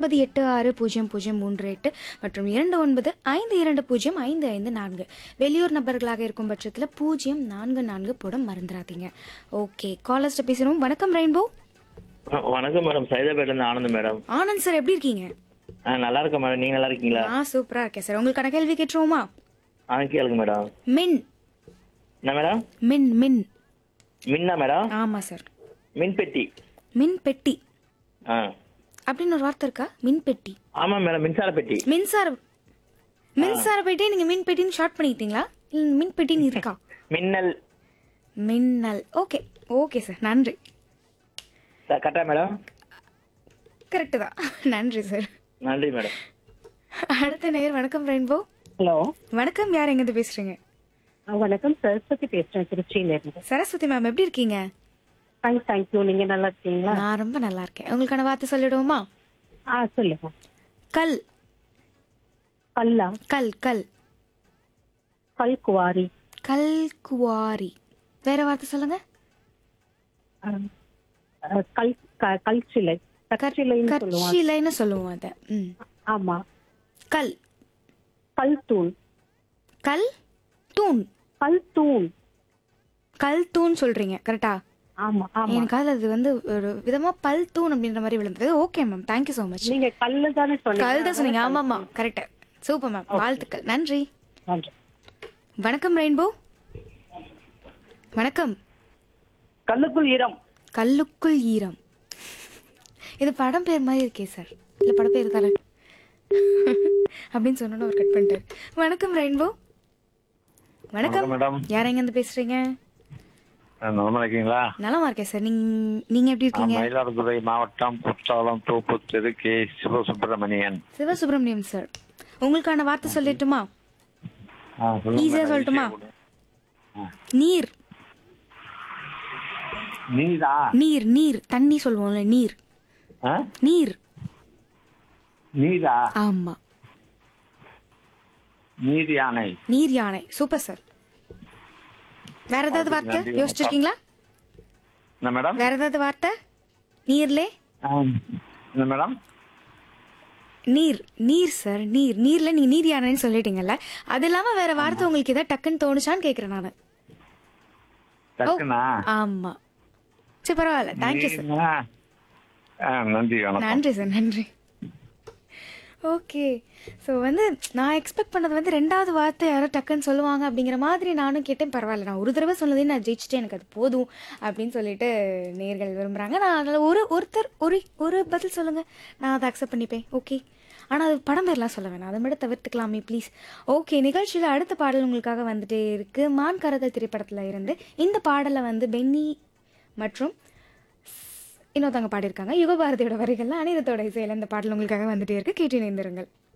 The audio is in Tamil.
ஒன்பது எட்டு ஆறு பூஜ்ஜியம் பூஜ்ஜியம் மூன்று எட்டு மற்றும் இரண்டு ஒன்பது ஐந்து இரண்டு பூஜ்ஜியம் ஐந்து ஐந்து நான்கு வெளியூர் நபர்களாக இருக்கும் பட்சத்தில் பூஜ்ஜியம் நான்கு நான்கு போட மறந்துடாதீங்க ஓகே காலர்ஸ்ட்ட பேசுகிறோம் வணக்கம் ரெயின்போ வ- வணக்கம் மேடம் சைதாபேட்ல இருந்து ஆனந்த் மேடம் ஆனந்த் சார் எப்படி இருக்கீங்க ஆ நல்லா இருக்கேன் மேடம் நீங்க நல்லா இருக்கீங்களா நான் சூப்பராக இருக்கேன் சார் உங்களுக்கான கேள்வி கேட்டுருவோமா ஆ கேளுங்க மேடம் மின் என்ன மேடம் மின் மின் மின்னா மேடம் ஆமாம் சார் மின்பெட்டி மின் பெட்டி ஆ அப்படின்னு ஒரு வார்த்தை இருக்கா மின் பெட்டி ஆமா மேடம் மின்சார பெட்டி மின்சார மின்சார பெட்டியை நீங்க மின் பெட்டின்னு ஷார்ட் பண்ணிக்கிட்டீங்களா இல்ல மின் பெட்டின்னு இருக்கா மின்னல் மின்னல் ஓகே ஓகே சார் நன்றி சார் கரெக்டா மேடம் கரெக்டு தான் நன்றி சார் நன்றி மேடம் அடுத்த நேயர் வணக்கம் ரெயின்போ ஹலோ வணக்கம் யார் எங்கிருந்து பேசுறீங்க வணக்கம் சரஸ்வதி பேசுறேன் திருச்சியில இருந்து சரஸ்வதி மேம் எப்படி இருக்கீங்க ஃபைன் தேங்க்யூ நீங்க நல்லா இருக்கீங்களா நான் ரொம்ப நல்லா இருக்கேன் உங்களுக்கான வார்த்தை சொல்லிடுவோமா ஆ சொல்லுங்க கல் கல்லா கல் கல் கல் குவாரி கல் குவாரி வேற வார்த்தை சொல்லுங்க ஆ, ஆ, கல் க- கல் சிலை கற்சிலைன்னு சொல்லுவாங்க கற்சிலைன்னு சொல்லுவோம் அதை ம் ஆமா கல் கல் தூண் கல் தூண் கல் தூண் கல் தூண் சொல்றீங்க கரெக்டா ஆமா ஆமா எனக்கு அதுல அது வந்து ஒரு விதமா பல் தூண் அப்படின்ற மாதிரி விழுந்தது okay ma'am thank you so much நீங்க கல்லு தானே சொன்னீங்க கல் தான் சொன்னீங்க ஆமாம்மா கரெக்ட் சூப்பர் மேம் வாழ்த்துக்கள் நன்றி நன்றி. வணக்கம் ரெயின்போ வணக்கம் கல்லுக்குள் ஈரம் கல்லுக்குள் ஈரம் இது படம் பேர் மாதிரி இருக்கே சார் இல்ல படம் பேர் தானே அப்படின்னு சொன்னோன்னு அவர் கட் பண்ணிட்டாரு வணக்கம் ரெயின்போ வணக்கம் மேடம் யார் எங்க இருந்து பேசுறீங்க நலமா இருக்கீங்களா நலமா இருக்கேன் சார் நீங்க நீங்க எப்படி இருக்கீங்க மயிலாடுதுறை மாவட்டம் குற்றாலம் தூப்புத்தெரு கே சிவசுப்பிரமணியன் சிவசுப்ரமணியம் சார் உங்களுக்கான வார்த்தை சொல்லட்டுமா ஆ, சொல்லுங்க ஈஸியா மேடம். சொல்லட்டுமா ஆ. நீர் நீதா நீர் நீர் தண்ணி சொல்லுவோம்ல நீர் ஆ? நீர் நீதா ஆமா நீர் யானை நீர் யானை சூப்பர் சார் வேற ஏதாவது வார்த்தை நன்றி. யோசிச்சிருக்கீங்களா என்ன மேடம் வேற ஏதாவது வார்த்தை நீர்லே ஆ, என்ன மேடம் நீர் நீர் சார் நீர் நீர்ல நீங்க நீர் யானைன்னு சொல்லிட்டீங்கல்ல அது இல்லாம வேற வார்த்தை உங்களுக்கு ஏதாவது டக்குன்னு தோணுச்சான்னு கேக்குறேன் நானு டக்குனா ஆமா சரி பரவாயில்ல தேங்க்யூ சார் நீர்னா? ஆ, நன்றி வணக்கம் நன்றி சார் நன்றி ஓகே ஸோ வந்து நான் எக்ஸ்பெக்ட் பண்ணது வந்து ரெண்டாவது வார்த்தை யாரோ டக்குன்னு சொல்லுவாங்க அப்படிங்கிற மாதிரி நானும் கேட்டேன் பரவாயில்ல நான் ஒரு தடவை சொன்னதே நான் ஜெயிச்சிட்டேன் எனக்கு அது போதும் அப்படின்னு சொல்லிட்டு நேர்கள் விரும்புகிறாங்க நான் அதில் ஒரு ஒருத்தர் ஒரு ஒரு பதில் சொல்லுங்கள் நான் அதை அக்செப்ட் பண்ணிப்பேன் ஓகே ஆனால் அது படம் பேர்லாம் சொல்ல வேணாம் அதை மட்டும் தவிர்த்துக்கலாமே ப்ளீஸ் ஓகே நிகழ்ச்சியில் அடுத்த பாடல் உங்களுக்காக வந்துட்டே இருக்கு மான் கரதல் திரைப்படத்தில் இருந்து இந்த பாடலை வந்து பென்னி மற்றும் இன்னொருத்தவங்க பாடியிருக்காங்க யுகபாரதியோட வரிகள்ல அனிருத்தோட இசையில இந்த பாடல் உங்களுக்காக வந்துட்டே இருக்கு கேட்டு இணைந்திருங்கள்